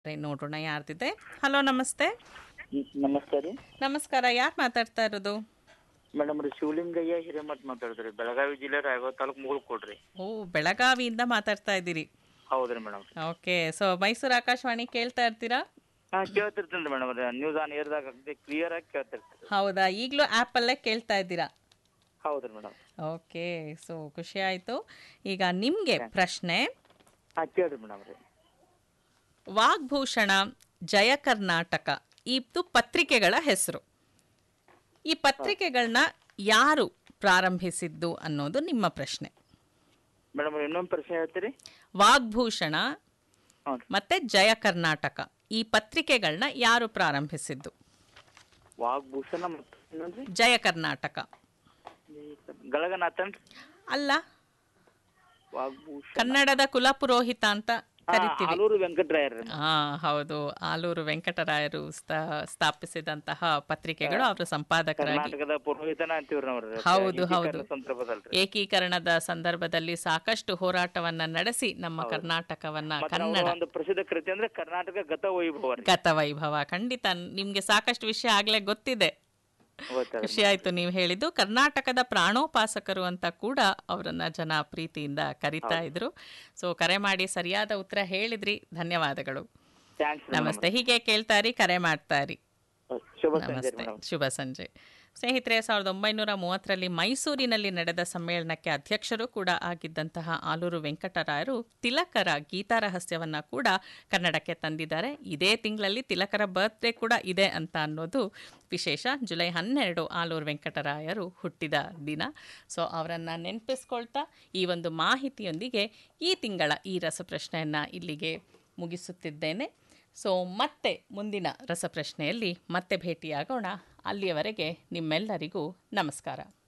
ರೇ, ನೋಡೋಣ ಯಾರ್ದಿದೆ ಹಲೋ ನಮಸ್ತೆ ನಮಸ್ತೆ ರೀ ನಮಸ್ಕಾರ ಯಾರು ಮಾತಾಡ್ತಾ ಇರೋದು ಮೇಡಮ್ ರೀ ಶಿವಲಿಂಗಯ್ಯ ಹಿರೇಮಠ್ ಮಾತಾಡಿದ್ರಿ ಬೆಳಗಾವಿ ಜಿಲ್ಲೆ ರಾಯಬಾಗ ತಾಲೂಕು ಮುಗುಳ್ ಕೊಡ್ರಿ ಓ ಬೆಳಗಾವಿಯಿಂದ ಮಾತಾಡ್ತಾ ಇದ್ದೀರಿ ಹೌದ್ರಿ madam okay so Mysuru Akashvani ಕೇಳ್ತಾ ಇರ್ತೀರಾ ಹಾಂ ಕೇಳ್ತಿರ್ತೀನಿ ರೀ ಮೇಡಮ್ ರೀ ನ್ಯೂಸ್ ಆನ್ ಏರ್ದಾಗ ಅಗದಿ ಕ್ಲಿಯರ್ ಆಗಿ ಕೇಳ್ತಿರ್ತೀರಿ ಹೌದಾ ಈಗಲೂ ಆ್ಯಪಲ್ಲೇ ಕೇಳ್ತಾ ಇದ್ದೀರಾ ಹೌದ್ರಿ ಮೇಡಮ್ ಓಕೆ ಸೊ ಖುಷಿ ಆಯಿತು ಈಗ ನಿಮಗೆ ಪ್ರಶ್ನೆ ಹಾಂ ಕೇಳ್ರಿ ಮೇಡಮ್ ರೀ ವಾಗ್ಭೂಷಣ ಜಯ ಕರ್ನಾಟಕ ಇದು ಪತ್ರಿಕೆಗಳ ಹೆಸರು ಈ ಪತ್ರಿಕೆಗಳನ್ನ ಯಾರು ಪ್ರಾರಂಭಿಸಿದ್ದು ಅನ್ನೋದು ನಿಮ್ಮ ಪ್ರಶ್ನೆ ಮೇಡಮ್ ಇನ್ನೊಂದು ಪ್ರಶ್ನೆ ಹೇಳ್ತೀರಿ ವಾಗ್ಭೂಷಣ ಹ್ಞೂ ರೀ ಮತ್ತೆ ಜಯ ಕರ್ನಾಟಕ ಈ ಪತ್ರಿಕೆಗಳನ್ನ ಯಾರು ಪ್ರಾರಂಭಿಸಿದ್ದು ವಾಗ್ಭೂಷಣ ಮತ್ತು ಇನ್ನೊಂದು ರೀ ಜಯ ಕರ್ನಾಟಕ ಗಳಗನಾಥನ್ ಅಲ್ಲ ವಾಗ್ಭೂಷಣ ಕನ್ನಡದ ಕುಲಪುರೋಹಿತ ಅಂತ ಹಾ, ಕರಿತೀವಿ ಆಲೂರು ವೆಂಕಟರಾಯರ್ ರೀ ಹಾ ಹೌದು ಆಲೂರು ವೆಂಕಟರಾಯರು ಸ್ಥಾ- ಸ್ಥಾಪಿಸಿದಂತಹ ಪತ್ರಿಕೆಗಳು ಅವರ ಸಂಪಾದಕರಾಗಿ ಕರ್ನಾಟಕದ ಪುರೋಹಿತನ ಅಂತೀವ್ರಿ ನಾವು ರೀ ಹೌದು, ಹೌದು. ಸಂದರ್ಭದಲ್ರಿ ಏಕೀಕರಣದ ಸಂದರ್ಭದಲ್ಲಿ ಸಾಕಷ್ಟು ಹೋರಾಟವನ್ನ ನಡೆಸಿ ನಮ್ಮ ಕರ್ನಾಟಕವನ್ನ ಮತ್ತೆ ಅವ್ರ ಕನ್ನಡ ಒಂದು ಪ್ರಸಿದ್ಧ ಕೃತಿ ಅಂದ್ರೆ ಕರ್ನಾಟಕ ಗತ ವೈಭವ ರೀ ಗತವೈಭವ ಖಂಡಿತ ನಿಮ್ಗೆ ಸಾಕಷ್ಟು ವಿಷಯ ಆಗ್ಲೇ ಗೊತ್ತಿದೆ ಗೊತ್ತಾಯ್ತು ಖುಷಿ ಆಯ್ತು ನೀವು ಹೇಳಿದ್ದು ಕರ್ನಾಟಕದ ಪ್ರಾಣೋಪಾಸಕರು ಅಂತ ಕೂಡ ಅವರನ್ನ ಜನ ಪ್ರೀತಿಯಿಂದ ಕರಿತಾ ಇದ್ರು ಸೊ ಕರೆ ಮಾಡಿ ಸರಿಯಾದ ಉತ್ತರ ಹೇಳಿದ್ರಿ ಧನ್ಯವಾದಗಳು ಥ್ಯಾಂಕ್ಸ್ ನಮಸ್ತೆ ಹೀಗೆ ಕೇಳ್ತಾರಿ ಕರೆ ಮಾಡ್ತಾರಿ ಶುಭ ಸಂಜೆ ನಮಸ್ತೆ ಮೇಡಮ್ ಶುಭ ಸಂಜೆ ಸ್ನೇಹಿತರೆ ಸಾವಿರದ ಒಂಬೈನೂರ ಮೂವತ್ತರಲ್ಲಿ ಮೈಸೂರಿನಲ್ಲಿ ನಡೆದ ಸಮ್ಮೇಳನಕ್ಕೆ ಅಧ್ಯಕ್ಷರು ಕೂಡ ಆಗಿದ್ದಂತಹ ಆಲೂರು ವೆಂಕಟರಾಯರು ತಿಲಕರ ಗೀತಾರಹಸ್ಯವನ್ನ ಕೂಡ ಕನ್ನಡಕ್ಕೆ ತಂದಿದ್ದಾರೆ ಇದೇ ತಿಂಗಳಲ್ಲಿ ತಿಲಕರ ಬರ್ತ್ಡೇ ಕೂಡ ಇದೆ ಅಂತ ಅನ್ನೋದು ವಿಶೇಷ ಜುಲೈ ಹನ್ನೆರಡು ಆಲೂರು ವೆಂಕಟರಾಯರು ಹುಟ್ಟಿದ ದಿನ ಸೊ ಅವರನ್ನು ನೆನಪಿಸ್ಕೊಳ್ತಾ ಈ ಒಂದು ಮಾಹಿತಿಯೊಂದಿಗೆ ಈ ತಿಂಗಳ ಈ ರಸಪ್ರಶ್ನೆಯನ್ನು ಇಲ್ಲಿಗೆ ಮುಗಿಸುತ್ತಿದ್ದೇನೆ ಸೊ ಮತ್ತೆ ಮುಂದಿನ ರಸಪ್ರಶ್ನೆಯಲ್ಲಿ ಮತ್ತೆ ಭೇಟಿಯಾಗೋಣ ಅಲ್ಲಿಯವರೆಗೆ ನಿಮ್ಮೆಲ್ಲರಿಗೂ ನಮಸ್ಕಾರ